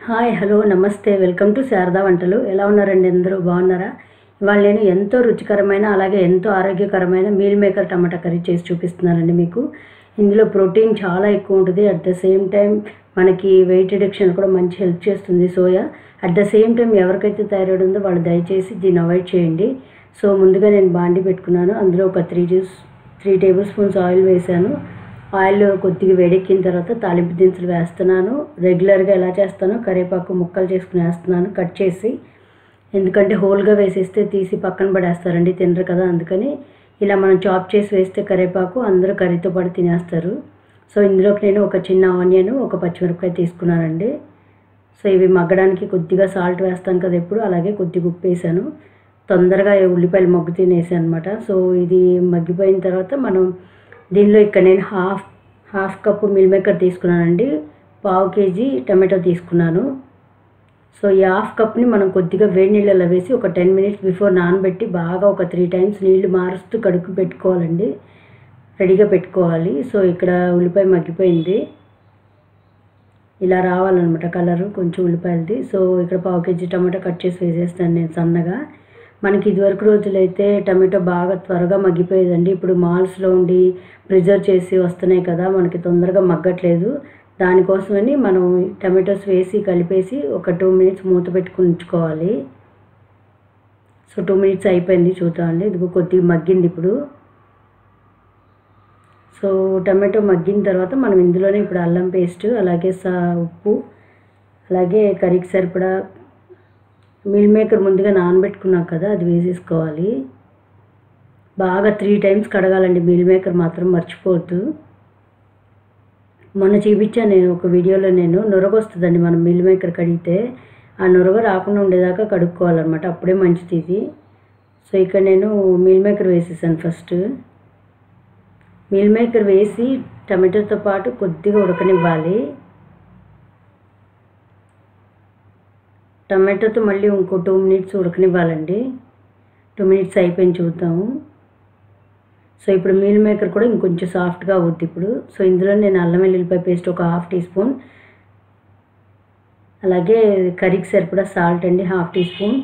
hi hello నమస్తే welcome to Sharada వంటలు ఎలా ఉన్నారండి అందరూ బాగున్నారా ఇవాళ నేను ఎంతో రుచికరమైన అలాగే ఎంతో ఆరోగ్యకరమైన మీల్ మేకర్ టమాటా కర్రీ చేసి చూపిస్తున్నానండి మీకు ఇందులో ప్రోటీన్ చాలా ఎక్కువ ఉంటుంది అట్ ద సేమ్ టైం మనకి వెయిట్ రిడక్షన్ కూడా మంచి హెల్ప్ చేస్తుంది soya at the same time ఎవరికైతే థైరాయిడ్ ఉందో వాళ్ళు దయచేసి దీన్ని అవాయిడ్ చేయండి సో ముందుగా నేను బాండి పెట్టుకున్నాను అందులో ఒక త్రీ జ్యూస్ త్రీ టేబుల్ స్పూన్స్ ఆయిల్ వేసాను ఆయిల్ కొద్దిగా వేడెక్కిన తర్వాత తాలింపు దినుసులు వేస్తున్నాను రెగ్యులర్గా ఎలా చేస్తానో కరివేపాకు ముక్కలు చేసుకుని వేస్తున్నాను కట్ చేసి ఎందుకంటే హోల్గా వేసేస్తే తీసి పక్కన పడేస్తారండి తినరు కదా అందుకని ఇలా మనం చాప్ చేసి వేస్తే కరివేపాకు అందరూ కర్రీతో పాటు తినేస్తారు సో ఇందులోకి నేను ఒక చిన్న ఆనియన్ ఒక పచ్చిమిరపకాయ తీసుకున్నానండి సో ఇవి మగ్గడానికి కొద్దిగా సాల్ట్ వేస్తాను కదా ఎప్పుడు అలాగే కొద్దిగా ఉప్పు వేసాను తొందరగా ఈ ఉల్లిపాయలు మగ్గు తినేసాను అనమాట సో ఇది మగ్గిపోయిన తర్వాత మనం దీనిలో ఇక్కడ నేను half half cup meal maker తీసుకున్నానండి పావు కేజీ టమాటో తీసుకున్నాను సో ఈ హాఫ్ కప్ని మనం కొద్దిగా వేడి నీళ్ళలో వేసి ఒక టెన్ మినిట్స్ బిఫోర్ నానబెట్టి బాగా ఒక త్రీ టైమ్స్ నీళ్లు మారుస్తూ కడుక్కు పెట్టుకోవాలండి రెడీగా పెట్టుకోవాలి సో ఇక్కడ ఉల్లిపాయ మగ్గిపోయింది ఇలా రావాలన్నమాట కలరు కొంచెం ఉల్లిపాయలది సో ఇక్కడ పావు కేజీ టమాటా కట్ చేసి వేసేస్తాను నేను సన్నగా మనకి ఇదివరకు రోజులైతే టమాటో బాగా త్వరగా మగ్గిపోయేదండి ఇప్పుడు మాల్స్లో ఉండి ప్రిజర్వ్ చేసి వస్తున్నాయి కదా మనకి తొందరగా మగ్గట్లేదు దానికోసమని మనం టమాటోస్ వేసి కలిపేసి ఒక టూ మినిట్స్ మూత పెట్టుకుని ఉంచుకోవాలి సో టూ మినిట్స్ అయిపోయింది చూద్దామండి ఇదిగో కొద్దిగా మగ్గింది ఇప్పుడు సో టమాటో మగ్గిన తర్వాత మనం ఇందులోనే ఇప్పుడు అల్లం పేస్ట్ అలాగే సా ఉప్పు అలాగే కర్రీకి సరిపడా మిల్ మేకర్ ముందుగా నానబెట్టుకున్నాం కదా అది వేసేసుకోవాలి బాగా త్రీ టైమ్స్ కడగాలండి మిల్ మేకర్ మాత్రం మర్చిపోవద్దు మొన్న చూపించాను నేను ఒక వీడియోలో నేను నొరగొస్తుందండి మనం మిల్ మేకర్ కడిగితే ఆ నొరగ రాకుండా ఉండేదాకా కడుక్కోవాలన్నమాట అప్పుడే మంచిది ఇది సో ఇక్కడ నేను మిల్ మేకర్ వేసేసాను ఫస్ట్ మిల్ మేకర్ వేసి టమాటోతో పాటు కొద్దిగా ఉడకనివ్వాలి టమాటోతో మళ్ళీ ఇంకో టూ మినిట్స్ ఉడకనివ్వాలండి టూ మినిట్స్ అయిపోయింది చూద్దాము సో ఇప్పుడు మీల్ మేకర్ కూడా ఇంకొంచెం సాఫ్ట్గా అవుద్ది ఇప్పుడు సో ఇందులో నేను అల్లం వెల్లుల్లిపాయ పేస్ట్ ఒక హాఫ్ టీ స్పూన్ అలాగే కర్రీకి సరిపడా సాల్ట్ అండి హాఫ్ టీ స్పూన్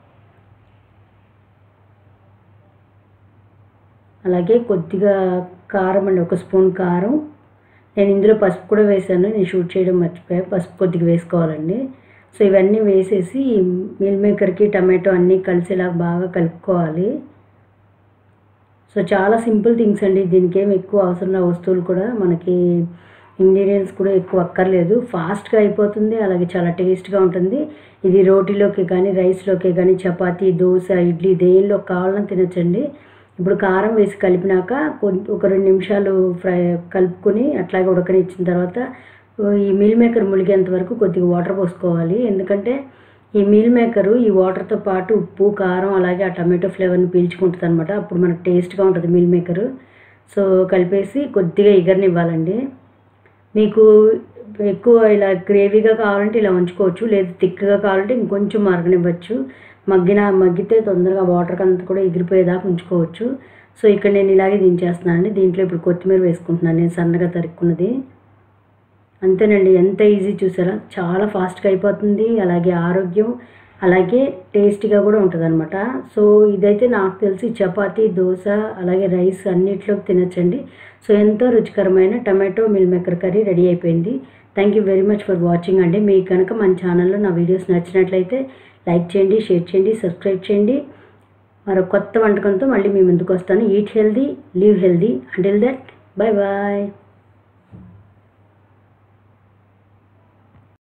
అలాగే కొద్దిగా కారం అండి ఒక స్పూన్ కారం నేను ఇందులో పసుపు కూడా వేసాను నేను షూట్ చేయడం మర్చిపోయా పసుపు కొద్దిగా వేసుకోవాలండి సో ఇవన్నీ వేసేసి మీల్ మేకర్కి టమాటో అన్నీ కలిసేలా బాగా కలుపుకోవాలి సో చాలా సింపుల్ థింగ్స్ అండి దీనికి ఏమి ఎక్కువ అవసరం లేని వస్తువులు కూడా మనకి ఇంగ్రీడియంట్స్ కూడా ఎక్కువ అక్కర్లేదు ఫాస్ట్గా అయిపోతుంది అలాగే చాలా టేస్ట్గా ఉంటుంది ఇది రోటీలోకి కానీ రైస్లోకి కానీ చపాతీ దోశ ఇడ్లీ దేనిలో కావాలని తినచ్చండి ఇప్పుడు కారం వేసి కలిపినాక ఒక రెండు నిమిషాలు ఫ్రై కలుపుకొని అట్లాగే ఉడకనిచ్చిన తర్వాత ఈ మీల్ మేకర్ ములిగేంత వరకు కొద్దిగా వాటర్ పోసుకోవాలి ఎందుకంటే ఈ మీల్ మేకరు ఈ వాటర్తో పాటు ఉప్పు కారం అలాగే ఆ టమాటో ఫ్లేవర్ని పీల్చుకుంటుంది అనమాట అప్పుడు మనకు టేస్ట్గా ఉంటుంది మీల్ మేకరు సో కలిపేసి కొద్దిగా ఇగరనివ్వాలండి మీకు ఎక్కువ ఇలా గ్రేవీగా కావాలంటే ఇలా ఉంచుకోవచ్చు లేదు థిక్గా కావాలంటే ఇంకొంచెం మరగనివ్వచ్చు మగ్గిన మగ్గితే తొందరగా వాటర్ అంతా కూడా ఎగిరిపోయేదాకా ఉంచుకోవచ్చు సో ఇక్కడ నేను ఇలాగే దించేస్తున్నానండి దీంట్లో ఇప్పుడు కొత్తిమీర వేసుకుంటున్నాను నేను సన్నగా తరుక్కున్నది అంతేనండి ఎంత ఈజీ చూసారా చాలా ఫాస్ట్గా అయిపోతుంది అలాగే ఆరోగ్యం అలాగే టేస్టీగా కూడా ఉంటుంది అనమాట సో ఇదైతే నాకు తెలిసి చపాతీ దోశ అలాగే రైస్ అన్నిట్లోకి తినచ్చండి సో ఎంతో రుచికరమైన tomato meal maker curry ready అయిపోయింది thank you very much for watching అండి మీకు కనుక మన ఛానల్లో నా వీడియోస్ నచ్చినట్లయితే లైక్ చేయండి షేర్ చేయండి సబ్స్క్రైబ్ చేయండి మరో కొత్త వంటకంతో మళ్ళీ మీ ముందుకు వస్తాను eat healthy live healthy until that bye bye